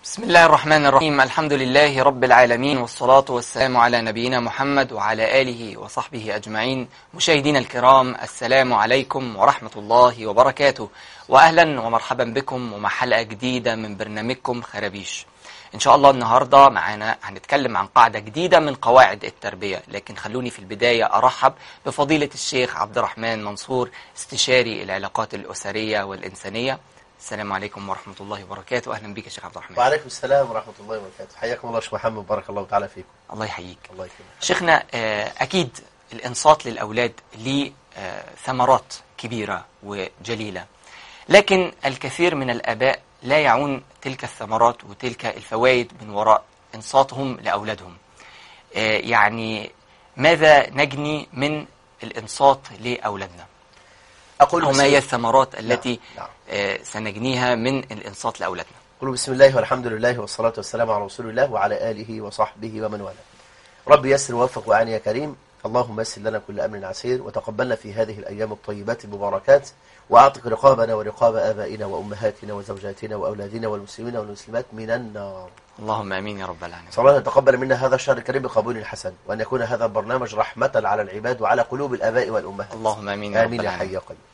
بسم الله الرحمن الرحيم الحمد لله رب العالمين والصلاة والسلام على نبينا محمد وعلى آله وصحبه أجمعين مشاهدينا الكرام السلام عليكم ورحمة الله وبركاته وأهلا ومرحبا بكم ومع حلقة جديدة من برنامجكم خرابيش إن شاء الله النهاردة معانا هنتكلم عن قاعدة جديدة من قواعد التربية لكن خلوني في البداية أرحب بفضيلة الشيخ عبد الرحمن منصور استشاري العلاقات الأسرية والإنسانية السلام عليكم ورحمة الله وبركاته أهلا بك يا شيخ عبد الرحمن وعليكم السلام ورحمة الله وبركاته حياكم الله شيخ محمد بارك الله تعالى فيكم الله يحييك الله يكرمك شيخنا آه، أكيد الإنصات للأولاد ليه آه، ثمرات كبيرة وجليلة لكن الكثير من الآباء لا يعون تلك الثمرات وتلك الفوائد من وراء إنصاتهم لأولادهم آه، يعني ماذا نجني من الإنصات لأولادنا أقول أو بسم, ما هي الثمرات التي نعم. آه، سنجنيها من الإنصات لأولادنا أقول بسم الله والحمد لله والصلاة والسلام على رسول الله وعلى آله وصحبه ومن والاه رب يسر ووفق وعاني يا كريم اللهم يسر لنا كل أمر عسير وتقبلنا في هذه الأيام الطيبات المباركات وأعتق رقابنا ورقاب آبائنا وأمهاتنا وزوجاتنا وأولادنا والمسلمين والمسلمات من النار اللهم آمين يا رب العالمين صلى الله أن يتقبل منا هذا الشهر الكريم بقبول حسن وأن يكون هذا البرنامج رحمة على العباد وعلى قلوب الآباء والأمهات اللهم آمين يا رب آمين يا العالمين حي يا قيوم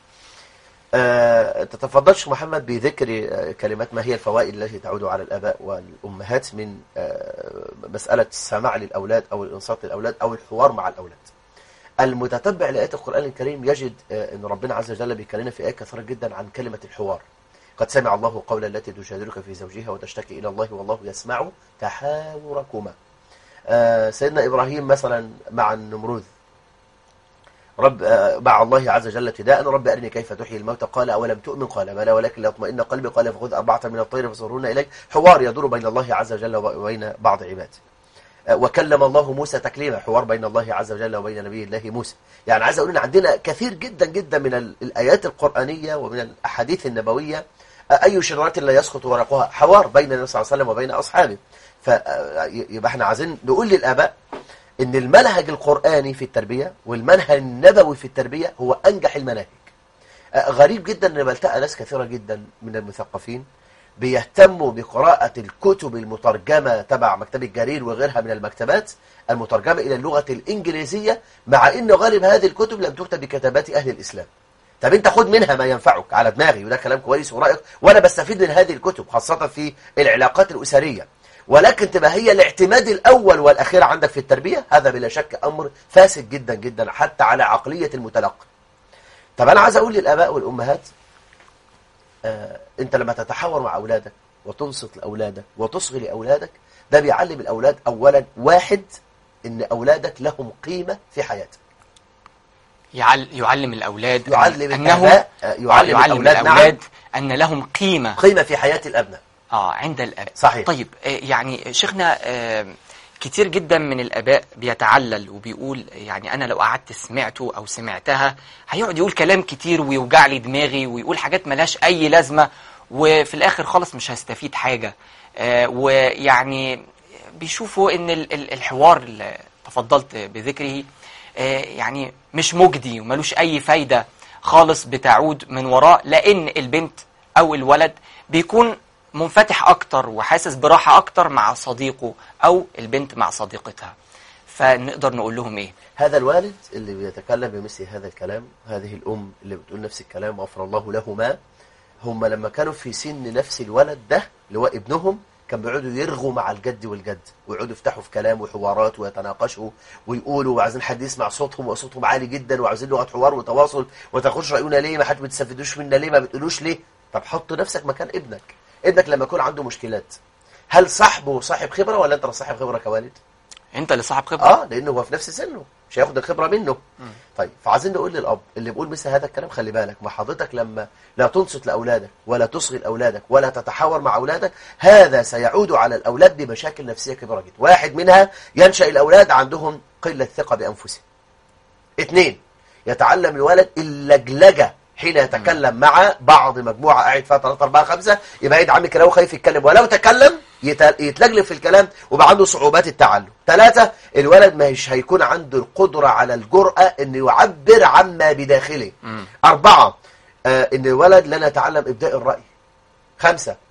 آه، تتفضلش محمد بذكر آه، كلمات ما هي الفوائد التي تعود على الآباء والأمهات من آه، مسألة السماع للأولاد أو الإنصات للأولاد أو الحوار مع الأولاد المتتبع لآيات القرآن الكريم يجد آه، أن ربنا عز وجل بيكلمنا في آيات كثيرة جدا عن كلمة الحوار قد سمع الله قول التي تجادلك في زوجها وتشتكي إلى الله والله يسمع تحاوركما آه، سيدنا إبراهيم مثلا مع النمروذ رب آه، مع الله عز وجل ابتداء رب أرني كيف تحيي الموتى قال أولم تؤمن قال بلى ولكن ليطمئن قلبي قال فخذ أربعة من الطير فصرهن إليك حوار يدور بين الله عز وجل وبين بعض عباده آه، وكلم الله موسى تكليما حوار بين الله عز وجل وبين نبي الله موسى يعني عايز أقول إن عندنا كثير جدا جدا من ال- الآيات القرآنية ومن الأحاديث النبوية آه، أي شجرة لا يسقط ورقها حوار بين النبي صلى الله عليه وسلم وبين أصحابه فيبقى احنا عايزين نقول للآباء ان المنهج القرآني في التربية والمنهج النبوي في التربية هو أنجح المناهج آه، غريب جدا ان بلتقى ناس كثيرة جدا من المثقفين بيهتموا بقراءة الكتب المترجمة تبع مكتبة جرير وغيرها من المكتبات المترجمة إلى اللغة الإنجليزية مع أن غالب هذه الكتب لم تكتب بكتابات أهل الإسلام طب انت خد منها ما ينفعك على دماغي وده كلام كويس ورائق وانا بستفيد من هذه الكتب خاصة في العلاقات الأسرية ولكن تبقى هي الاعتماد الأول والأخير عندك في التربية هذا بلا شك أمر فاسد جدا جدا حتى على عقلية المتلقي طب أنا عايز أقول للآباء والأمهات آه أنت لما تتحاور مع أولادك وتنصت لأولادك وتصغي لأولادك ده بيعلم الأولاد أولا واحد إن أولادك لهم قيمة في حياتك يعل يعلم الأولاد يعلم أنه الآباء آه، يعلم, يعلم الأولاد, الأولاد نعم أن لهم قيمة قيمة في حياة الأبناء آه عند الآباء صحيح. طيب آه، يعني شيخنا آه، كتير جدا من الآباء بيتعلل وبيقول يعني أنا لو قعدت سمعته أو سمعتها هيقعد يقول كلام كتير ويوجع لي دماغي ويقول حاجات ملهاش أي لازمة وفي الآخر خالص مش هستفيد حاجة آه، ويعني بيشوفوا إن ال- ال- الحوار اللي تفضلت بذكره آه، يعني مش مجدي وملوش أي فايدة خالص بتعود من وراء لأن البنت أو الولد بيكون منفتح أكتر وحاسس براحة أكتر مع صديقه أو البنت مع صديقتها فنقدر نقول لهم إيه هذا الوالد اللي بيتكلم بمثل هذا الكلام هذه الأم اللي بتقول نفس الكلام غفر الله لهما هم لما كانوا في سن نفس الولد ده اللي هو ابنهم كان بيقعدوا يرغوا مع الجد والجد ويقعدوا يفتحوا في كلام وحوارات ويتناقشوا ويقولوا وعايزين حد يسمع صوتهم وصوتهم عالي جدا وعايزين لغة حوار وتواصل وتاخدش رأينا ليه ما حد بتستفيدوش منا ليه ما بتقولوش ليه طب حط نفسك مكان ابنك ابنك لما يكون عنده مشكلات هل صاحبه صاحب خبرة ولا انت صاحب خبرة كوالد أنت اللي صاحب خبرة اه لانه هو في نفس سنه مش هياخد الخبره منه طيب فعايزين نقول للاب اللي بيقول مثل هذا الكلام خلي بالك ما حضرتك لما لا تنصت لاولادك ولا تصغي لاولادك ولا تتحاور مع اولادك هذا سيعود على الاولاد بمشاكل نفسيه كبيره جدا واحد منها ينشا الاولاد عندهم قله ثقه بانفسهم اثنين يتعلم الولد اللجلجه حين يتكلم مع بعض مجموعة قاعد فيها 3 4 5 يبقى يد عمي كده وخايف يتكلم ولو تكلم يت- يتلجلج في الكلام وبقى عنده صعوبات التعلم ثلاثة الولد مش هيكون عنده القدرة على الجرأة انه يعبر عما بداخله أربعة آه ان الولد لن يتعلم إبداء الرأي خمسة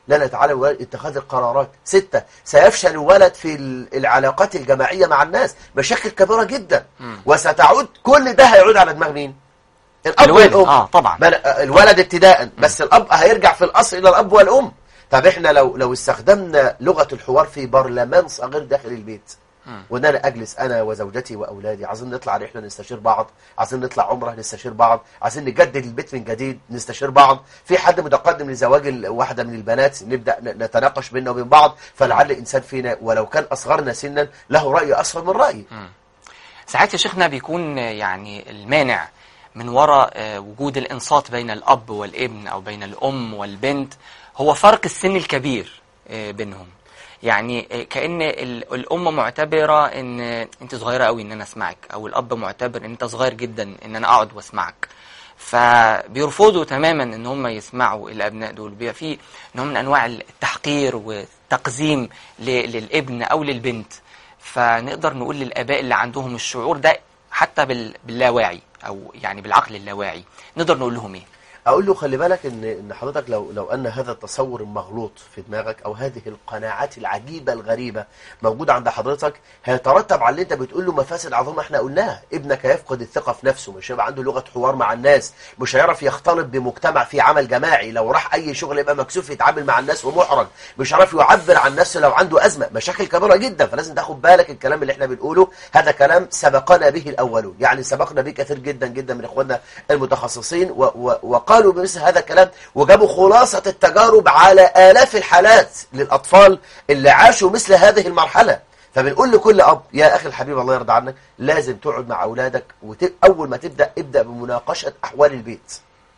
لن يتعلم الولد اتخاذ القرارات ستة سيفشل الولد في ال- العلاقات الجماعية مع الناس مشاكل كبيرة جدا وستعود كل ده هيعود على دماغ مين الأب الوالد، والأم آه، طبعا. بل الولد ابتداء بس الأب هيرجع في الأصل إلى الأب والأم طب احنا لو لو استخدمنا لغة الحوار في برلمان صغير داخل البيت وان انا اجلس انا وزوجتي واولادي عايزين نطلع رحله نستشير بعض عايزين نطلع عمره نستشير بعض عايزين نجدد البيت من جديد نستشير بعض في حد متقدم لزواج ال- واحده من البنات نبدا ن- نتناقش بيننا وبين بعض فلعل انسان فينا ولو كان اصغرنا سنا له راي اصغر من رايي ساعات يا شيخنا بيكون آه، يعني المانع من وراء آه، وجود الانصات بين الاب والابن او بين الام والبنت هو فرق السن الكبير آه، بينهم يعني آه، كأن ال- الأم معتبرة إن أنت صغيرة قوي إن أنا أسمعك أو الأب معتبر إن أنت صغير جدا إن أنا أقعد وأسمعك فبيرفضوا تماما إن هم يسمعوا الأبناء دول بيبقى في نوع من أنواع التحقير والتقزيم ل- للابن أو للبنت فنقدر نقول للآباء اللي عندهم الشعور ده حتى بال- باللاواعي أو يعني بالعقل اللاواعي نقدر نقول لهم إيه؟ اقول له خلي بالك ان ان حضرتك لو لو ان هذا التصور المغلوط في دماغك او هذه القناعات العجيبه الغريبه موجوده عند حضرتك هيترتب على اللي انت بتقول له مفاسد عظيمه احنا قلناها ابنك هيفقد الثقه في نفسه مش هيبقى عنده لغه حوار مع الناس مش هيعرف يختلط بمجتمع فيه عمل جماعي لو راح اي شغل يبقى مكسوف يتعامل مع الناس ومحرج مش هيعرف يعبر عن نفسه لو عنده ازمه مشاكل كبيره جدا فلازم تاخد بالك الكلام اللي احنا بنقوله هذا كلام سبقنا به الاولون يعني سبقنا به كثير جدا جدا من اخواننا المتخصصين و و وقالوا بمثل هذا الكلام وجابوا خلاصه التجارب على الاف الحالات للاطفال اللي عاشوا مثل هذه المرحله فبنقول لكل اب يا اخي الحبيب الله يرضى عنك لازم تقعد مع اولادك واول ما تبدا ابدا بمناقشه احوال البيت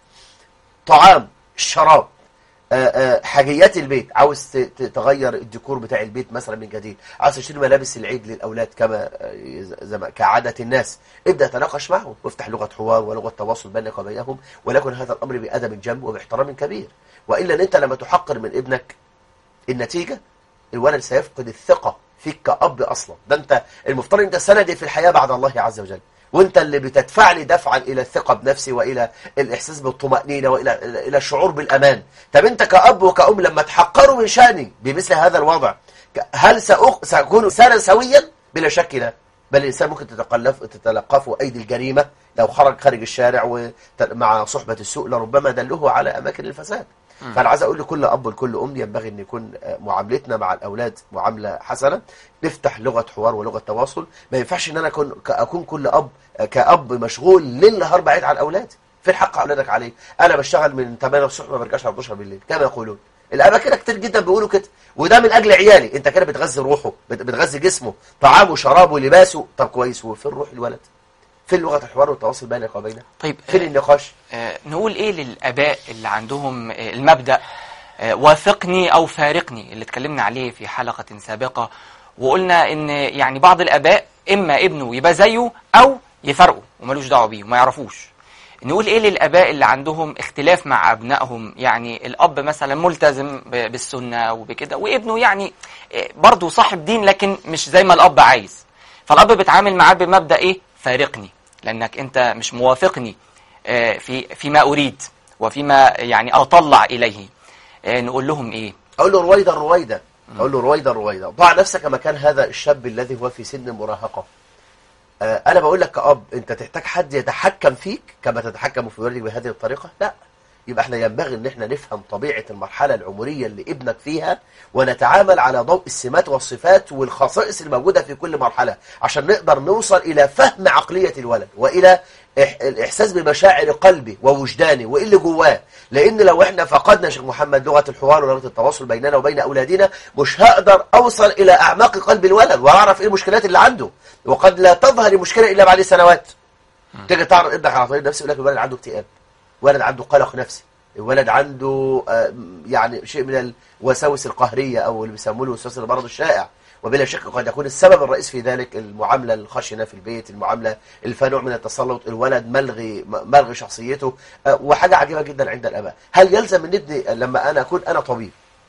طعام الشراب آه، آه، حاجيات البيت عاوز ت- ت- تغير الديكور بتاع البيت مثلا من جديد عاوز تشتري ملابس العيد للاولاد كما آه، ز- زي ما- كعاده الناس ابدا تناقش معهم وافتح لغه حوار ولغه تواصل بينك وبينهم ولكن هذا الامر بادب جم وباحترام كبير والا ان انت لما تحقر من ابنك النتيجه الولد سيفقد الثقه فيك كاب اصلا ده انت المفترض انت سندي في الحياه بعد الله عز وجل وانت اللي بتدفع لي دفعا الى الثقه بنفسي والى الاحساس بالطمانينه والى الى الشعور بالامان طب انت كاب وكأم لما تحقروا من شاني بمثل هذا الوضع ك- هل سأخ... ساكون انسانا سويا بلا شك لا بل الانسان ممكن تتقلف تتلقفه ايدي الجريمه لو خرج خارج الشارع ومع صحبه السوء لربما دله على اماكن الفساد فانا عايز اقول لكل اب ولكل ام ينبغي ان يكون آه، معاملتنا مع الاولاد معامله حسنه نفتح لغه حوار ولغه تواصل ما ينفعش ان انا اكون ك- اكون كل اب آه، كاب مشغول ليل نهار بعيد عن اولادي فين حق اولادك عليه انا بشتغل من 8 الصبح ما برجعش على 12 بالليل كما يقولون الاباء كده كتير جدا بيقولوا كده وده من اجل عيالي انت كده بتغذي روحه بت- بتغذي جسمه طعامه شرابه لباسه طب كويس وفين روح الولد فين لغه الحوار والتواصل بينك وبينه طيب فين النقاش آه، نقول ايه للاباء اللي عندهم آه، المبدا آه، وافقني او فارقني اللي اتكلمنا عليه في حلقه سابقه وقلنا ان يعني بعض الاباء اما ابنه يبقى زيه او يفرقه وملوش دعوه بيه وما يعرفوش نقول ايه للاباء اللي عندهم اختلاف مع ابنائهم يعني الاب مثلا ملتزم ب- بالسنه وبكده وابنه يعني آه، برضه صاحب دين لكن مش زي ما الاب عايز فالاب بيتعامل معاه بمبدا ايه فارقني لانك انت مش موافقني آه، في فيما اريد وفيما يعني اطلع اليه آه، نقول لهم ايه اقول له رويدا رويدا اقول له رويدا رويدا ضع نفسك مكان هذا الشاب الذي هو في سن المراهقه آه، انا بقول لك كأب انت تحتاج حد يتحكم فيك كما تتحكم في ولدك بهذه الطريقه لا يبقى احنا ينبغي ان احنا نفهم طبيعه المرحله العمريه اللي ابنك فيها ونتعامل على ضوء السمات والصفات والخصائص الموجوده في كل مرحله عشان نقدر نوصل الى فهم عقليه الولد والى إح- الاحساس بمشاعر قلبي ووجداني وايه اللي جواه لان لو احنا فقدنا يا شيخ محمد لغه الحوار ولغه التواصل بيننا وبين اولادنا مش هقدر اوصل الى اعماق قلب الولد واعرف ايه المشكلات اللي عنده وقد لا تظهر المشكله الا بعد سنوات تيجي تعرض ابنك على طريق نفسي يقول لك الولد عنده اكتئاب ولد عنده قلق نفسي الولد عنده آه، يعني شيء من الوساوس القهريه او اللي بيسموه الوسواس المرض الشائع وبلا شك قد يكون السبب الرئيس في ذلك المعامله الخشنه في البيت المعامله اللي فيها نوع من التسلط الولد ملغي ملغي شخصيته آه، وحاجه عجيبه جدا عند الاباء هل يلزم من ابني لما انا اكون انا طبيب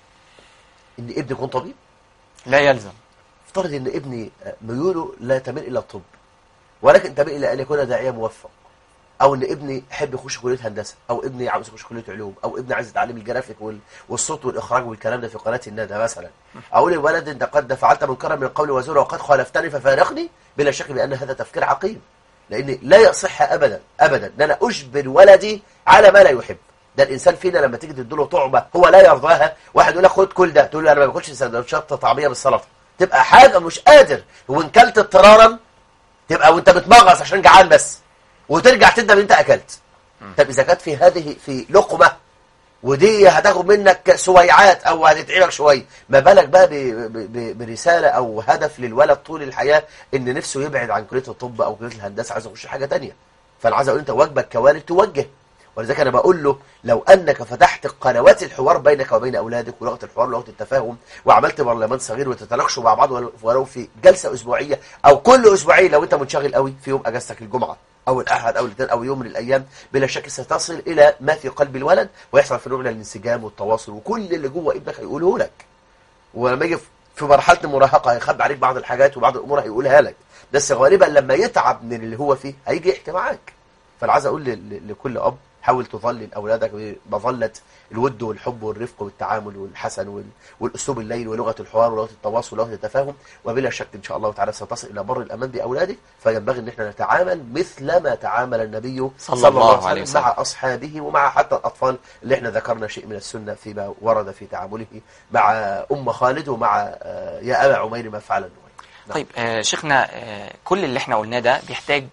ان ابني يكون طبيب لا يلزم افترض ان ابني آه، ميوله لا تميل الى الطب ولكن تميل الى ان يكون داعيه موفق او ان ابني يحب يخش كليه هندسه او ابني عاوز يخش كليه علوم او ابني عايز يتعلم الجرافيك وال- والصوت والاخراج والكلام ده في قناه الندى مثلا اقول للولد انت قد فعلت منكرا من القول وزورا وقد خالفتني ففارقني بلا شك بان هذا تفكير عقيم لان لا يصح ابدا ابدا ان انا اجبر ولدي على ما لا يحب ده الانسان فينا لما تيجي تديله طعمه هو لا يرضاها واحد يقول لك خد كل ده تقول له انا ما باكلش سندوتشات طعميه بالسلطه تبقى حاجه مش قادر وان كلت اضطرارا تبقى وانت بتمغص عشان جعان بس وترجع تندم انت اكلت طب اذا كانت في هذه في لقمه ودي هتاخد منك سويعات او هتتعبك شويه ما بالك بقى ب- ب- ب- برساله او هدف للولد طول الحياه ان نفسه يبعد عن كليه الطب او كليه الهندسه عايز يخش حاجه تانية فانا عايز اقول انت واجبك كوالد توجه ولذلك انا بقول له لو انك فتحت قنوات الحوار بينك وبين اولادك ولغه الحوار ولغه التفاهم وعملت برلمان صغير وتتناقشوا مع بعض ولو- ولو في جلسه اسبوعيه او كل اسبوعين لو انت منشغل قوي في يوم اجازتك الجمعه او الاحد او الاثنين او يوم من الايام بلا شك ستصل الى ما في قلب الولد ويحصل في نوع من الانسجام والتواصل وكل اللي جوه ابنك هيقوله لك ولما يجي في مرحله المراهقه هيخبي عليك بعض الحاجات وبعض الامور هيقولها لك بس غالبا لما يتعب من اللي هو فيه هيجي يحكي معاك فانا عايز اقول ل- ل- لكل اب حاول تظلل اولادك بمظله الود والحب والرفق والتعامل والحسن وال- والاسلوب اللين ولغه الحوار ولغه التواصل ولغه التفاهم وبلا شك ان شاء الله تعالى ستصل الى بر الامان باولادك فينبغي ان احنا نتعامل مثل ما تعامل النبي صلى الله عليه وسلم. مع اصحابه ومع حتى الاطفال اللي احنا ذكرنا شيء من السنه فيما ورد في تعامله مع ام خالد ومع آه، يا ابا عمير ما فعل النوير نعم. طيب آه شيخنا آه كل اللي احنا قلناه ده بيحتاج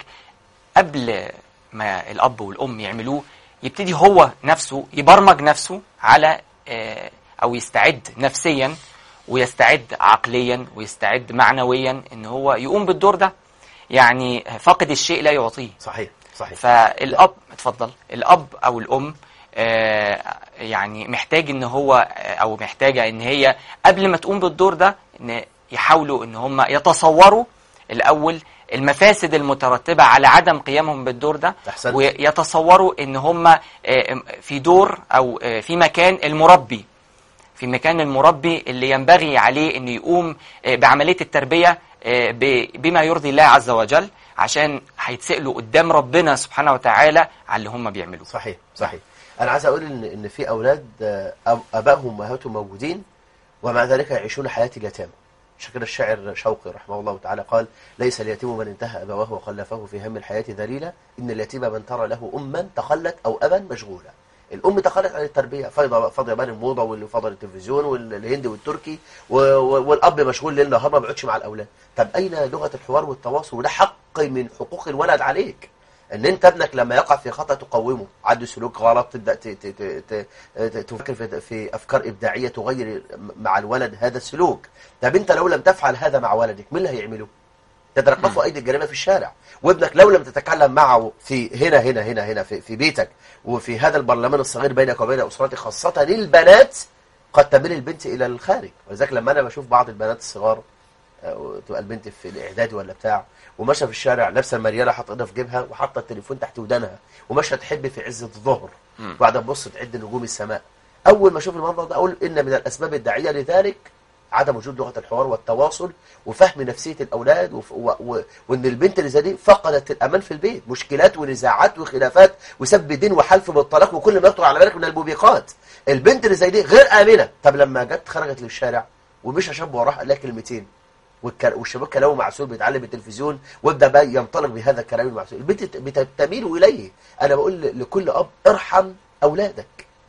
قبل ما الأب والأم يعملوه يبتدي هو نفسه يبرمج نفسه على آه أو يستعد نفسيا ويستعد عقليا ويستعد معنويا ان هو يقوم بالدور ده يعني فاقد الشيء لا يعطيه صحيح صحيح فالاب اتفضل الاب او الام آه، يعني محتاج ان هو آه، او محتاجه ان هي قبل ما تقوم بالدور ده ان يحاولوا ان هم يتصوروا الاول المفاسد المترتبه على عدم قيامهم بالدور ده أحسنت. ويتصوروا ان هم آه، في دور او آه، في مكان المربي في مكان المربي اللي ينبغي عليه انه يقوم آه، بعمليه التربيه آه، ب- بما يرضي الله عز وجل عشان هيتسالوا قدام ربنا سبحانه وتعالى على اللي هم بيعملوه صحيح صحيح انا عايز اقول ان ان في اولاد آه، أب- ابائهم وامهاتهم موجودين ومع ذلك يعيشون حياه اليتامى عشان كده الشاعر شوقي رحمه الله تعالى قال ليس اليتيم من انتهى ابواه وخلفه في هم الحياه ذليلا ان اليتيم من ترى له اما تخلت او ابا مشغولا الام تخلت عن التربيه فاضيه فاضيه بين الموضه واللي فاضل التلفزيون والهندي والتركي و- و- والاب مشغول ليل نهار ما بيقعدش مع الاولاد طب اين لغه الحوار والتواصل وده حق من حقوق الولد عليك ان انت ابنك لما يقع في خطا تقومه عنده سلوك غلط تبدا ت- ت- ت- ت- ت- تفكر في- في افكار ابداعيه تغير مع الولد هذا السلوك طب انت لو لم تفعل هذا مع ولدك مين اللي هيعمله تترقفوا ايدي الجريمه في الشارع وابنك لو لم تتكلم معه في هنا هنا هنا هنا في, في بيتك وفي هذا البرلمان الصغير بينك وبين اسرتك خاصه البنات قد تميل البنت الى الخارج ولذلك لما انا بشوف بعض البنات الصغار آه، تبقى البنت في الاعدادي ولا بتاع وماشيه في الشارع لابسه المرياله حاطه ايدها في جيبها وحاطه التليفون تحت ودانها وماشيه تحب في عز الظهر مم. وبعدين تبص تعد نجوم السماء اول ما اشوف المنظر ده اقول ان من الاسباب الداعيه لذلك عدم وجود لغه الحوار والتواصل وفهم نفسيه الاولاد وف... و... و... وان البنت اللي زي دي فقدت الامان في البيت مشكلات ونزاعات وخلافات وسب دين وحلف بالطلاق وكل ما يخطر على بالك من الموبقات البنت اللي زي دي غير امنه طب لما جت خرجت للشارع ومشى شاب وراها قال لها كلمتين والك- والشباب كلامه معسول بيتعلم التلفزيون وابدا بقى ينطلق بهذا الكلام المعسول البنت ت- بت- تميل اليه انا بقول ل- لكل اب ارحم اولادك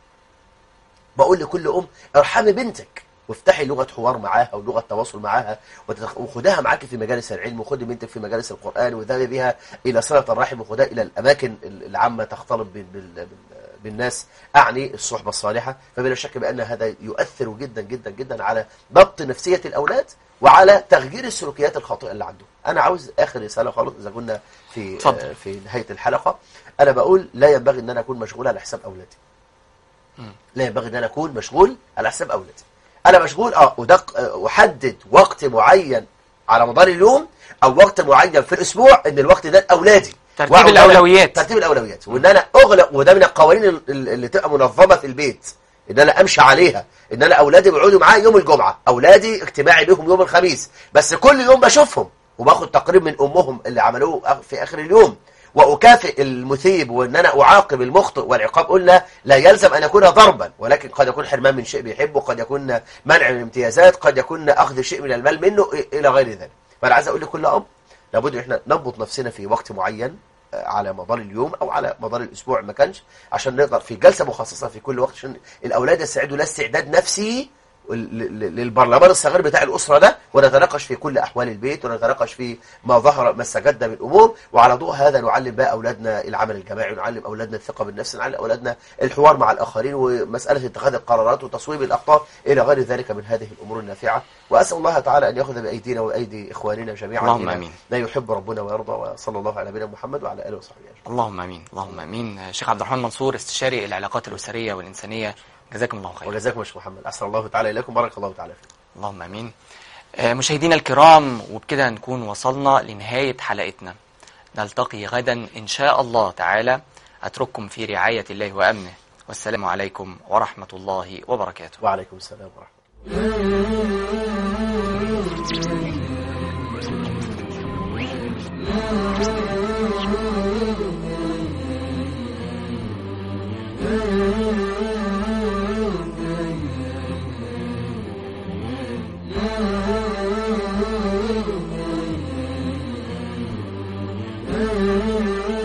بقول لكل ام ارحمي بنتك وافتحي لغه حوار معاها ولغه تواصل معاها وتدخ- وخدها معاك في مجالس العلم وخدي بنتك في مجالس القران وذهبي بها الى صله الرحم وخدها الى الاماكن ال- العامه تختلط بال- بال- بال- بالناس اعني الصحبه الصالحه فبلا شك بان هذا يؤثر جدا جدا جدا على ضبط نفسيه الاولاد وعلى تغيير السلوكيات الخاطئه اللي عندهم انا عاوز اخر رساله خالص اذا كنا في اتفضل. آه، في نهايه الحلقه انا بقول لا ينبغي ان انا اكون مشغول على حساب اولادي لا ينبغي ان انا اكون مشغول على حساب اولادي انا مشغول اه ودق آه، احدد وقت معين على مدار اليوم او وقت معين في الاسبوع ان الوقت ده لاولادي ترتيب وأقعد أنا- الأولويات. ترتيب الاولويات وان انا اغلق وده من القوانين ال- ال- اللي تبقى منظمه في البيت ان انا امشي عليها ان انا اولادي بيقعدوا معايا يوم الجمعه اولادي اجتماعي بيهم يوم الخميس بس كل يوم بشوفهم وباخد تقرير من امهم اللي عملوه أخ- في اخر اليوم وأكافئ المثيب وأن أنا أعاقب المخطئ والعقاب قلنا لا يلزم أن يكون ضربا ولكن قد يكون حرمان من شيء بيحبه قد يكون منع من امتيازات قد يكون أخذ شيء من المال منه إلى غير ذلك فأنا عايز أقول لكل أب لابد ان احنا نضبط نفسنا في وقت معين آه، على مدار اليوم او على مدار الاسبوع ما كانش عشان نقدر في جلسه مخصصه في كل وقت عشان الاولاد يستعدوا لا استعداد نفسي ل- ل- للبرلمان الصغير بتاع الاسره ده ونتناقش في كل احوال البيت ونتناقش في ما ظهر ما استجد من امور وعلى ضوء هذا نعلم بقى اولادنا العمل الجماعي ونعلم اولادنا الثقه بالنفس نعلم اولادنا الحوار مع الاخرين ومساله اتخاذ القرارات وتصويب الاخطاء الى غير ذلك من هذه الامور النافعه واسال الله تعالى ان ياخذ بايدينا وايدي اخواننا جميعا اللهم إلى آمين. ما يحب ربنا ويرضى وصلى الله على نبينا محمد وعلى اله وصحبه اجمعين اللهم امين اللهم امين شيخ عبد الرحمن منصور استشاري العلاقات الاسريه والانسانيه جزاكم الله خيرا وجزاكم يا شيخ محمد احسن الله تعالى اليكم بارك الله تعالى فيكم اللهم امين آه، مشاهدينا الكرام وبكده نكون وصلنا لنهايه حلقتنا نلتقي غدا ان شاء الله تعالى اترككم في رعايه الله وامنه والسلام عليكم ورحمه الله وبركاته وعليكم السلام ورحمه الله Thank you.